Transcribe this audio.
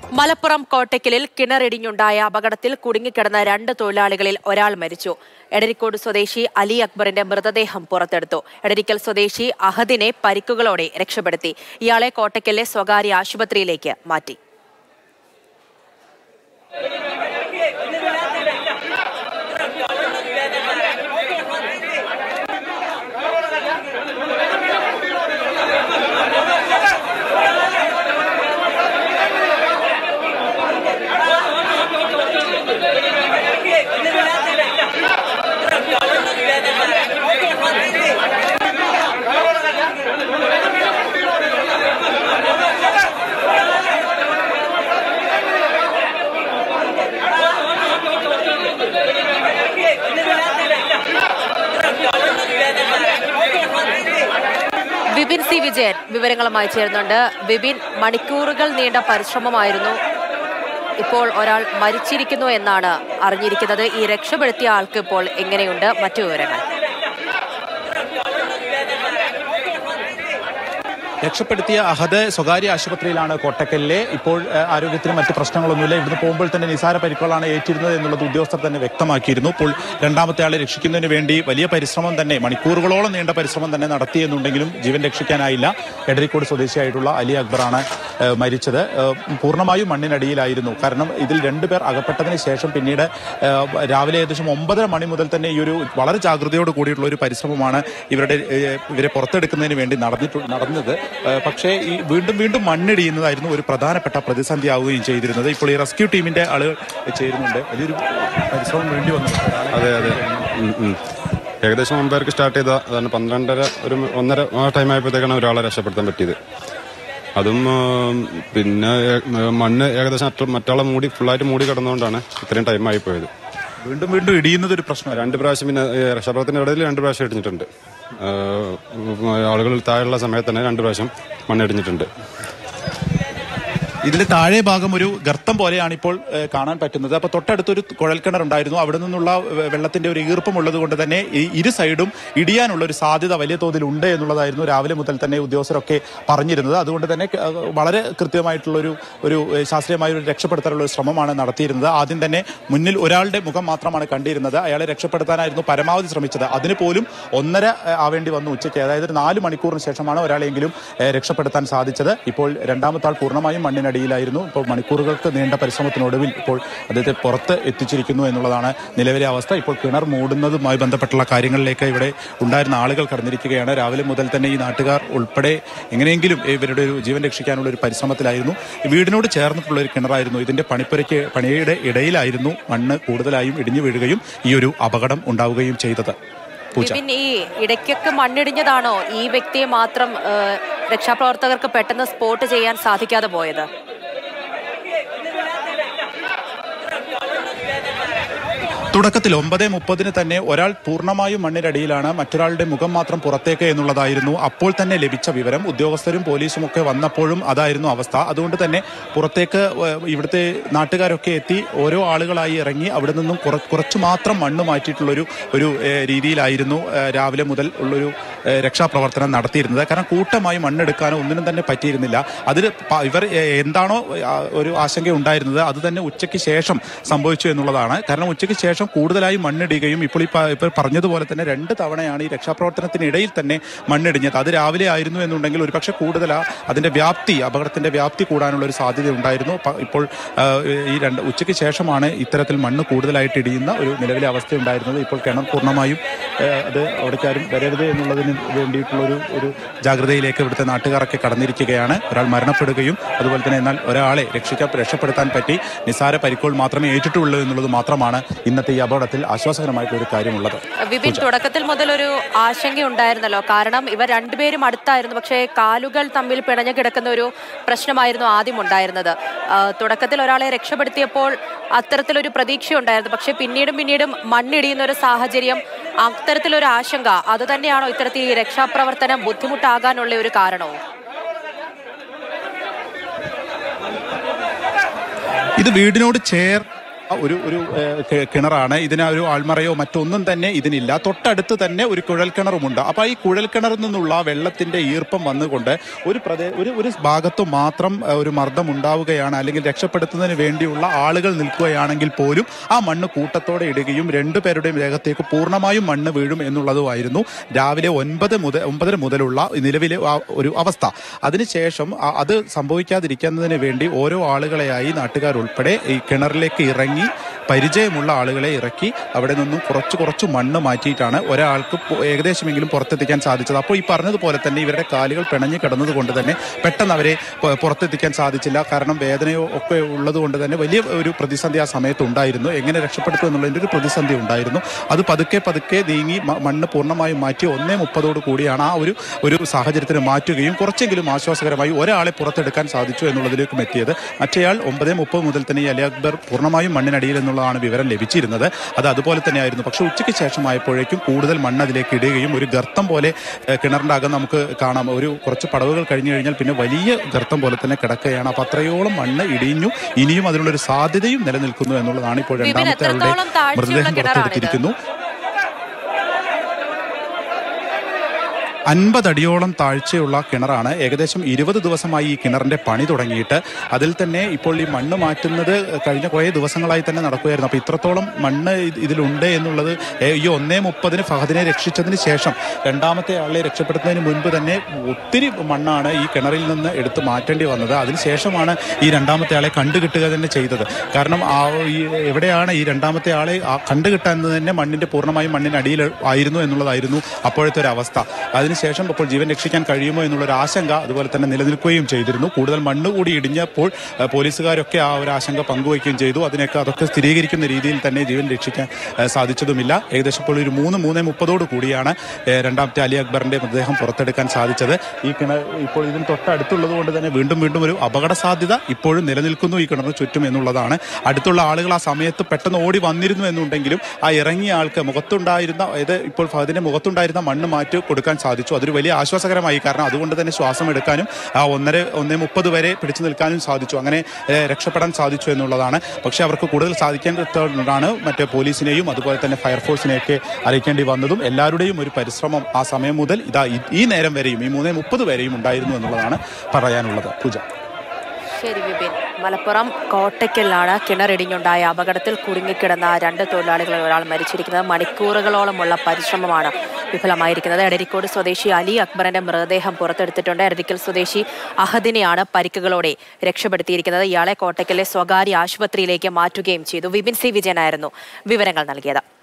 മലപ്പുറം കോട്ടയ്ക്കലിൽ കിണറിടിഞ്ഞുണ്ടായ അപകടത്തിൽ കുടുങ്ങിക്കിടന്ന രണ്ട് തൊഴിലാളികളിൽ ഒരാൾ മരിച്ചു എടരിക്കോട് സ്വദേശി അലി അക്ബറിന്റെ മൃതദേഹം പുറത്തെടുത്തു എടരിക്കൽ സ്വദേശി അഹദിനെ പരിക്കുകളോടെ രക്ഷപ്പെടുത്തി ഇയാളെ കോട്ടയ്ക്കലിലെ സ്വകാര്യ ആശുപത്രിയിലേക്ക് മാറ്റി വിപിൻ സി വിജയൻ വിവരങ്ങളുമായി ചേരുന്നുണ്ട് വിപിൻ മണിക്കൂറുകൾ നീണ്ട പരിശ്രമമായിരുന്നു ഇപ്പോൾ ഒരാൾ മരിച്ചിരിക്കുന്നു എന്നാണ് അറിഞ്ഞിരിക്കുന്നത് ഈ രക്ഷപ്പെടുത്തിയ ആൾക്ക് ഇപ്പോൾ എങ്ങനെയുണ്ട് മറ്റു വിവരങ്ങൾ രക്ഷപ്പെടുത്തിയ അഹദ് സ്വകാര്യ ആശുപത്രിയിലാണ് കോട്ടക്കലിലെ ഇപ്പോൾ ഏഹ്, ആരോഗ്യത്തിന് മറ്റ് പ്രശ്നങ്ങളൊന്നുമില്ല ഇവിടുന്ന് പോകുമ്പോൾ തന്നെ നിസാര പരിക്കുകളാണ് ഏറ്റിരുന്നത് എന്നുള്ളത് ഉദ്യോഗസ്ഥർ തന്നെ വ്യക്തമാക്കിയിരുന്നു ഇപ്പോൾ രണ്ടാമത്തെ ആളെ രക്ഷിക്കുന്നതിന് വേണ്ടി വലിയ പരിശ്രമം തന്നെ മണിക്കൂറുകളോളം നീണ്ട പരിശ്രമം തന്നെ നടത്തിയെന്നുണ്ടെങ്കിലും ജീവൻ രക്ഷിക്കാനായില്ല എടരിക്കോട് സ്വദേശിയായിട്ടുള്ള അലി അക്ബറാണ് ഏഹ്, മരിച്ചത് ഏഹ്, പൂർണ്ണമായും മണ്ണിനടിയിലായിരുന്നു കാരണം ഇതിൽ രണ്ടുപേർ അകപ്പെട്ടതിന് ശേഷം പിന്നീട് ഏഹ്, രാവിലെ ഏകദേശം ഒമ്പതര മണി മുതൽ തന്നെ ഈ ഒരു വളരെ ജാഗ്രതയോട് കൂടിയിട്ടുള്ള ഒരു പരിശ്രമമാണ് ഇവരുടെ ഏഹ്, ഇവരെ പുറത്തെടുക്കുന്നതിന് വേണ്ടി നടന്നിട്ടു നടന്നത് ഏഹ്, പക്ഷേ ഈ വീണ്ടും വീണ്ടും മണ്ണിടിയുന്നതായിരുന്നു ഒരു പ്രധാനപ്പെട്ട പ്രതിസന്ധിയാവുകയും ചെയ്തിരുന്നത് ഇപ്പോൾ ഈ റെസ്ക്യൂ ടീമിന്റെ ആളുകൾ ചേരുന്നുണ്ട് വലിയൊരു പരിശ്രമം വേണ്ടി വന്നു അതെ അതെ ഉം, ഉം. ഏകദേശം ഒമ്പതരക്ക് സ്റ്റാർട്ട് ചെയ്ത അതാണ് പന്ത്രണ്ടര ഒരു ഒന്നര ആ ടൈം ആയപ്പോഴത്തേക്കാണ് ഒരാളെ രക്ഷപ്പെടുത്താൻ പറ്റിയത് അതും ഉം, പിന്നെ ഏ- മണ്ണ് ഏകദേശം അത്ര- മറ്റാളെ മൂടി ഫുള്ളായിട്ട് മൂടി കിടന്നുകൊണ്ടാണ് ഇത്രയും ടൈം ആയി പോയത് വീണ്ടും വീണ്ടും ഇടിയുന്നത് ഒരു പ്രശ്നമല്ല രണ്ട് പ്രാവശ്യം പിന്നെ ഏ, രക്ഷാപ്രവർത്തന ഇടയിൽ രണ്ട് പ്രാവശ്യം ഇടിഞ്ഞിട്ടുണ്ട് ഏ, ഉം, ആളുകൾ താഴെയുള്ള സമയത്ത് തന്നെ രണ്ട് പ്രാവശ്യം മണ്ണിടിഞ്ഞിട്ടുണ്ട് ഇതിന്റെ താഴെ ഭാഗം ഒരു ഗർത്തം പോലെയാണ് ഇപ്പോൾ ഏഹ്, കാണാൻ പറ്റുന്നത് അപ്പൊ തൊട്ടടുത്തൊരു കുഴൽക്കിണർ ഉണ്ടായിരുന്നു അവിടെ നിന്നുള്ള വെ- വെള്ളത്തിന്റെ ഒരു ഈർപ്പം ഉള്ളത് കൊണ്ട് തന്നെ ഈ ഇരു സൈഡും ഇടിയാനുള്ള ഒരു സാധ്യത വലിയ തോതിൽ ഉണ്ട് എന്നുള്ളതായിരുന്നു രാവിലെ മുതൽ തന്നെ ഉദ്യോഗസ്ഥരൊക്കെ പറഞ്ഞിരുന്നത് അതുകൊണ്ട് തന്നെ ഏഹ്, വളരെ കൃത്യമായിട്ടുള്ള ഒരു ഒരു ഏഹ്, ശാസ്ത്രീയമായ ഒരു രക്ഷപ്പെടുത്താനുള്ള ഒരു ശ്രമമാണ് നടത്തിയിരുന്നത് ആദ്യം തന്നെ മുന്നിൽ ഒരാളുടെ മുഖം മാത്രമാണ് കണ്ടിരുന്നത് അയാളെ രക്ഷപ്പെടുത്താനായിരുന്നു പരമാവധി ശ്രമിച്ചത് അതിന് പോലും ഒന്നര ഏഹ്, ആവേണ്ടി വന്നു ഉച്ചയ്ക്ക് അതായത് ഒരു നാല് മണിക്കൂറിന് ശേഷമാണ് ഒരാളെങ്കിലും ഏഹ്, രക്ഷപ്പെടുത്താൻ സാധിച്ചത് ഇപ്പോൾ രണ്ടാമത്തെ ആൾ പൂർണ്ണമായും മണ്ണിനടിയിലായിരുന്നു ഇപ്പോൾ മണിക്കൂറുകൾക്ക് നീണ്ട പരിശ്രമത്തിനൊടുവിൽ ഇപ്പോൾ അദ്ദേഹത്തെ പുറത്ത് എത്തിച്ചിരിക്കുന്നു എന്നുള്ളതാണ് നിലവിലെ അവസ്ഥ ഇപ്പോൾ കിണർ മൂടുന്നതുമായി ബന്ധപ്പെട്ടുള്ള കാര്യങ്ങളിലേക്ക് ഇവിടെ ഉണ്ടായിരുന്ന ആളുകൾ കടന്നിരിക്കുകയാണ് രാവിലെ മുതൽ തന്നെ ഈ നാട്ടുകാർ ഉൾപ്പെടെ എങ്ങനെയെങ്കിലും ഇവരുടെ ഒരു ജീവൻ രക്ഷിക്കാനുള്ള ഒരു പരിശ്രമത്തിലായിരുന്നു വീടിനോട് ചേർന്നിട്ടുള്ള ഒരു കിണറായിരുന്നു ഇതിന്റെ പണിപ്പുരയ്ക്ക് പണിയുടെ ഇടയിലായിരുന്നു മണ്ണ് കൂടുതലായും ഇടിഞ്ഞു വീഴുകയും ഈ ഒരു അപകടം ഉണ്ടാവുകയും ചെയ്തത് പൂജ വിപിൻ ഈ ഇടയ്ക്കൊക്കെ മണ്ണിടിഞ്ഞതാണോ ഈ വ്യക്തിയെ മാത്രം ഏഹ്, രക്ഷാപ്രവർത്തകർക്ക് പെട്ടെന്ന് സ്പോട്ട് ചെയ്യാൻ സാധിക്കാതെ പോയത് തുടക്കത്തിൽ ഒമ്പത് മുപ്പതിന് തന്നെ ഒരാൾ പൂർണ്ണമായും മണ്ണിനടിയിലാണ് മറ്റൊരാളുടെ മുഖം മാത്രം പുറത്തേക്ക് എന്നുള്ളതായിരുന്നു അപ്പോൾ തന്നെ ലഭിച്ച വിവരം ഉദ്യോഗസ്ഥരും പോലീസും ഒക്കെ വന്നപ്പോഴും അതായിരുന്നു അവസ്ഥ അതുകൊണ്ട് തന്നെ പുറത്തേക്ക് ഏഹ്, ഇവിടുത്തെ നാട്ടുകാരൊക്കെ എത്തി ഓരോ ആളുകളായി ഇറങ്ങി അവിടെ നിന്നും കുറ- കുറച്ച് മാത്രം മണ്ണ് മാറ്റിയിട്ടുള്ളൊരു ഒരു ഏഹ്, രീതിയിലായിരുന്നു ഏഹ്, രാവിലെ മുതൽ ഉള്ളൊരു ഏഹ്, രക്ഷാപ്രവർത്തനം നടത്തിയിരുന്നത് കാരണം കൂട്ടമായി മണ്ണെടുക്കാനോ ഒന്നിനും തന്നെ പറ്റിയിരുന്നില്ല അതിൽ പ- ഇവർ ഏഹ്, എന്താണോ ആ, ഒരു ആശങ്ക ഉണ്ടായിരുന്നത് അത് തന്നെ ഉച്ചയ്ക്ക് ശേഷം സംഭവിച്ചു എന്നുള്ളതാണ് കാരണം ഉച്ചയ്ക്ക് ശേഷം കൂടുതലായി മണ്ണിടുകയും ഇപ്പോൾ ഈ പ- ഇപ്പോൾ പറഞ്ഞതുപോലെ തന്നെ രണ്ട് തവണയാണ് ഈ രക്ഷാപ്രവർത്തനത്തിനിടയിൽ തന്നെ മണ്ണിടിഞ്ഞത് അത് രാവിലെ ആയിരുന്നു എന്നുണ്ടെങ്കിൽ ഒരുപക്ഷെ കൂടുതൽ ആ അതിന്റെ വ്യാപ്തി അപകടത്തിന്റെ വ്യാപ്തി കൂടാനുള്ള ഒരു സാധ്യത ഉണ്ടായിരുന്നു പ- ഇപ്പോൾ ആ, ഈ രണ്ട് ഉച്ചയ്ക്ക് ശേഷമാണ് ഇത്തരത്തിൽ മണ്ണ് കൂടുതലായിട്ട് ഇടിയുന്ന ഒരു നിലവിലെ അവസ്ഥ ഉണ്ടായിരുന്നത് ഇപ്പോൾ കിണർ പൂർണ്ണമായും ആ, അത് അവിടേക്കാരും വരരുത് എന്നുള്ളതിന് വേണ്ടിയിട്ടുള്ള ഒരു ഒരു ജാഗ്രതയിലേക്ക് ഇവിടുത്തെ നാട്ടുകാരൊക്കെ കടന്നിരിക്കുകയാണ് ഒരാൾ മരണപ്പെടുകയും അതുപോലെ തന്നെ എന്നാൽ ഒരാളെ രക്ഷിക്കാൻ രക്ഷപ്പെടുത്താൻ പറ്റി നിസാര പരിക്കുകൾ മാത്രമേ ഏറ്റിട്ടുള്ളൂ എന്നുള്ളത് മാത്രമാണ് ഇന്നത്തെ ഈ അപകടത്തിൽ ആശ്വാസകരമായിട്ടുള്ള ഒരു കാര്യമുള്ളത് വിപിൻ തുടക്കത്തിൽ മുതൽ ഒരു ആശങ്ക ഉണ്ടായിരുന്നല്ലോ കാരണം ഇവർ രണ്ടുപേരും അടുത്തായിരുന്നു പക്ഷേ കാലുകൾ തമ്മിൽ പിണഞ്ഞു കിടക്കുന്ന ഒരു പ്രശ്നമായിരുന്നു ആദ്യം ഉണ്ടായിരുന്നത് ആ, തുടക്കത്തിൽ ഒരാളെ രക്ഷപ്പെടുത്തിയപ്പോൾ അത്തരത്തിലൊരു പ്രതീക്ഷ ഉണ്ടായിരുന്നു പക്ഷേ പിന്നീടും പിന്നീടും മണ്ണിടിയുന്ന ഒരു സാഹചര്യം അത്തരത്തിലൊരു ആശങ്ക അത് തന്നെയാണോ ഇത്തരത്തിൽ ഈ രക്ഷാപ്രവർത്തനം ബുദ്ധിമുട്ടാകാനുള്ള ഒരു കാരണവും ഇത് വീടിനോട് ചേർ ഒരു ഒരു ഏഹ്, കി- കിണറാണ് ഇതിന് ഒരു ആൾമറയോ മറ്റൊന്നും തന്നെ ഇതിനില്ല തൊട്ടടുത്ത് തന്നെ ഒരു കുഴൽക്കിണറുമുണ്ട് അപ്പൊ ഈ കുഴൽക്കിണറിൽ നിന്നുള്ള വെള്ളത്തിന്റെ ഈർപ്പം വന്നുകൊണ്ട് ഒരു പ്രദേ ഒരു ഒരു ഭാഗത്തു മാത്രം ഏഹ്, ഒരു മർദ്ദം ഉണ്ടാവുകയാണ് അല്ലെങ്കിൽ രക്ഷപ്പെടുത്തുന്നതിന് വേണ്ടിയുള്ള ആളുകൾ നിൽക്കുകയാണെങ്കിൽ പോലും ആ മണ്ണ് കൂട്ടത്തോടെ ഇടുകയും രണ്ടുപേരുടെയും ദേഹത്തേക്ക് പൂർണ്ണമായും മണ്ണ് വീഴും എന്നുള്ളതുമായിരുന്നു രാവിലെ ഒൻപത് മുതൽ ഒമ്പതര മുതലുള്ള നിലവിലെ ആ ഒരു അവസ്ഥ അതിനുശേഷം ആ- അത് സംഭവിക്കാതിരിക്കുന്നതിന് വേണ്ടി ഓരോ ആളുകളെയായി നാട്ടുകാരുൾപ്പെടെ ഈ കിണറിലേക്ക് ഇറങ്ങി പരിചയമുള്ള ആളുകളെ ഇറക്കി അവിടെ നിന്നും കുറച്ച് കുറച്ച് മണ്ണ് മാറ്റിയിട്ടാണ് ഒരാൾക്ക് പു- ഏകദേശമെങ്കിലും പുറത്തെത്തിക്കാൻ സാധിച്ചത് അപ്പോൾ ഈ പറഞ്ഞതുപോലെ തന്നെ ഇവരുടെ കാലുകൾ പിണഞ്ഞു കിടന്നത് കൊണ്ട് തന്നെ പെട്ടെന്ന് അവരെ പു- പുറത്തെത്തിക്കാൻ സാധിച്ചില്ല കാരണം വേദനയോ ഒക്കെ ഉള്ളത് കൊണ്ട് തന്നെ വലിയ ഒരു പ്രതിസന്ധി ആ സമയത്ത് ഉണ്ടായിരുന്നു എങ്ങനെ രക്ഷപ്പെടുത്തും എന്നുള്ളതിൻ്റെ ഒരു പ്രതിസന്ധി ഉണ്ടായിരുന്നു അത് പതുക്കെ പതുക്കെ നീങ്ങി മ- മണ്ണ് പൂർണ്ണമായും മാറ്റി ഒന്നേ മുപ്പതോട് കൂടിയാണ് ആ ഒരു ഒരു സാഹചര്യത്തിന് മാറ്റുകയും കുറച്ചെങ്കിലും ആശ്വാസകരമായി ഒരാളെ പുറത്തെടുക്കാൻ സാധിച്ചു എന്നുള്ളതിലേക്കും എത്തിയത് മറ്റേയാൾ ഒമ്പതേ മുപ്പത് മുതൽ തന്നെ ഈ അലി അക്ബർ പൂർണ്ണമായും മണ്ണിനടിയിൽ എന്നുള്ളതാണ് വിവരം ലഭിച്ചിരുന്നത് അത് അതുപോലെ തന്നെയായിരുന്നു പക്ഷെ ഉച്ചയ്ക്ക് ശേഷമായപ്പോഴേക്കും കൂടുതൽ മണ്ണ് അതിലേക്ക് ഇടുകയും ഒരു ഗർത്തം പോലെ ഏഹ്, കിണറിന്റെ അകം നമുക്ക് കാണാം ഒരു കുറച്ച് പടവുകൾ കഴിഞ്ഞു കഴിഞ്ഞാൽ പിന്നെ വലിയ ഗർത്തം പോലെ തന്നെ കിടക്കുകയാണ് അപ്പൊ അത്രയോളം മണ്ണ് ഇടിഞ്ഞു ഇനിയും അതിനുള്ളൊരു സാധ്യതയും നിലനിൽക്കുന്നു എന്നുള്ളതാണ് ഇപ്പോൾ വിപിൻ, രണ്ടാമത്തെ ആളുടെ എത്രത്തോളം താഴ്ചയുള്ള മൃതദേഹം കിണറാണിത്? പുറത്തെടുത്തിരിക്കുന്നു അൻപതടിയോളം താഴ്ചയുള്ള കിണറാണ് ഏകദേശം ഇരുപത് ദിവസമായി ഈ കിണറിന്റെ പണി തുടങ്ങിയിട്ട് അതിൽ തന്നെ ഇപ്പോൾ ഈ മണ്ണ് മാറ്റുന്നത് കഴിഞ്ഞ കുറേ ദിവസങ്ങളായി തന്നെ നടക്കുകയായിരുന്നു അപ്പോൾ ഇത്രത്തോളം മണ്ണ് ഇത് ഇതിലുണ്ട് എന്നുള്ളത് ഏ, ഈ ഒന്നേ മുപ്പതിന് ഫഹദിനെ രക്ഷിച്ചതിന് ശേഷം രണ്ടാമത്തെ ആളെ രക്ഷപ്പെടുത്തുന്നതിന് മുൻപ് തന്നെ ഒത്തിരി മണ്ണാണ് ഈ കിണറിൽ നിന്ന് എടുത്ത് മാറ്റേണ്ടി വന്നത് അതിനുശേഷമാണ് ഈ രണ്ടാമത്തെ ആളെ കണ്ടുകിട്ടുക തന്നെ ചെയ്തത് കാരണം ആ ഈ എവിടെയാണ് ഈ രണ്ടാമത്തെ ആളെ ആ കണ്ടുകിട്ടാൻ തന്നെ മണ്ണിന്റെ പൂർണ്ണമായും മണ്ണിനടിയിൽ ആയിരുന്നു എന്നുള്ളതായിരുന്നു അപ്പോഴത്തെ ഒരു അവസ്ഥ അതിനുശേഷം ഇപ്പോൾ ജീവൻ രക്ഷിക്കാൻ കഴിയുമോ എന്നുള്ള ഒരു ആശങ്ക അതുപോലെ തന്നെ നിലനിൽക്കുകയും ചെയ്തിരുന്നു കൂടുതൽ മണ്ണ് കൂടി ഇടിഞ്ഞപ്പോൾ ഏഹ്, പോലീസുകാരൊക്കെ ആ ഒരു ആശങ്ക പങ്കുവയ്ക്കുകയും ചെയ്തു അതിനൊക്കെ അതൊക്കെ സ്ഥിരീകരിക്കുന്ന രീതിയിൽ തന്നെ ജീവൻ രക്ഷിക്കാൻ ഏഹ്, സാധിച്ചതുമില്ല ഏകദേശം ഇപ്പോൾ ഒരു മൂന്ന് മൂന്ന് മുപ്പതോട് കൂടിയാണ് ഏഹ്, രണ്ടാമത്തെ അലി അക്ബറിന്റെ മൃതദേഹം പുറത്തെടുക്കാൻ സാധിച്ചത് ഈ കിണർ ഇപ്പോൾ ഇതിന് തൊട്ടടുത്തുള്ളത് കൊണ്ട് തന്നെ വീണ്ടും വീണ്ടും ഒരു അപകട സാധ്യത ഇപ്പോഴും നിലനിൽക്കുന്നു ഈ കിണറിന് ചുറ്റും എന്നുള്ളതാണ് അടുത്തുള്ള ആളുകൾ ആ സമയത്ത് പെട്ടെന്ന് ഓടി വന്നിരുന്നു എന്നുണ്ടെങ്കിലും ആ ഇറങ്ങിയ ആൾക്ക് മുഖത്തുണ്ടായിരുന്ന അതായത് ഇപ്പോൾ ഫഹദിന്റെ മുഖത്തുണ്ടായിരുന്ന മണ്ണ് മാറ്റി കൊടുക്കാൻ സാധിച്ചു അതൊരു വലിയ ആശ്വാസകരമായി കാരണം അതുകൊണ്ട് തന്നെ ശ്വാസം എടുക്കാനും ആ ഒന്നര ഒന്നേ മുപ്പത് വരെ പിടിച്ചു നിൽക്കാനും സാധിച്ചു അങ്ങനെ ഏഹ്, രക്ഷപ്പെടാൻ സാധിച്ചു എന്നുള്ളതാണ് പക്ഷേ അവർക്ക് കൂടുതൽ സാധിക്കേണ്ടതാണ് മറ്റേ പോലീസിനെയും അതുപോലെ തന്നെ ഫയർഫോഴ്സിനെയൊക്കെ അറിയിക്കേണ്ടി വന്നതും എല്ലാവരുടെയും ഒരു പരിശ്രമം ആ സമയം മുതൽ ഇതാ ഈ- ഈ നേരം വരെയും ഈ മൂന്നേ മുപ്പത് വരെയും ഉണ്ടായിരുന്നു എന്നുള്ളതാണ് പറയാനുള്ളത് പൂജ ശരി വിപിൻ മലപ്പുറം കോട്ടയ്ക്കലിലാണ് കിണറിടിഞ്ഞുണ്ടായ അപകടത്തിൽ കുടുങ്ങിക്കിടന്ന രണ്ട് തൊഴിലാളികളിൽ ഒരാൾ മരിച്ചിരിക്കുന്നത് മണിക്കൂറുകളോളമുള്ള പരിശ്രമമാണ് വിഫലമായിരിക്കുന്നത് എടരിക്കോട് സ്വദേശി അലി അക്ബറിന്റെ മൃതദേഹം പുറത്തെടുത്തിട്ടുണ്ട് എടരിക്കൽ സ്വദേശി അഹദിനെയാണ് പരിക്കുകളോടെ രക്ഷപ്പെടുത്തിയിരിക്കുന്നത് ഇയാളെ കോട്ടയ്ക്കലിലെ സ്വകാര്യ ആശുപത്രിയിലേക്ക് മാറ്റുകയും ചെയ്തു വിപിൻ സി വിജയനായിരുന്നു വിവരങ്ങൾ നൽകിയത്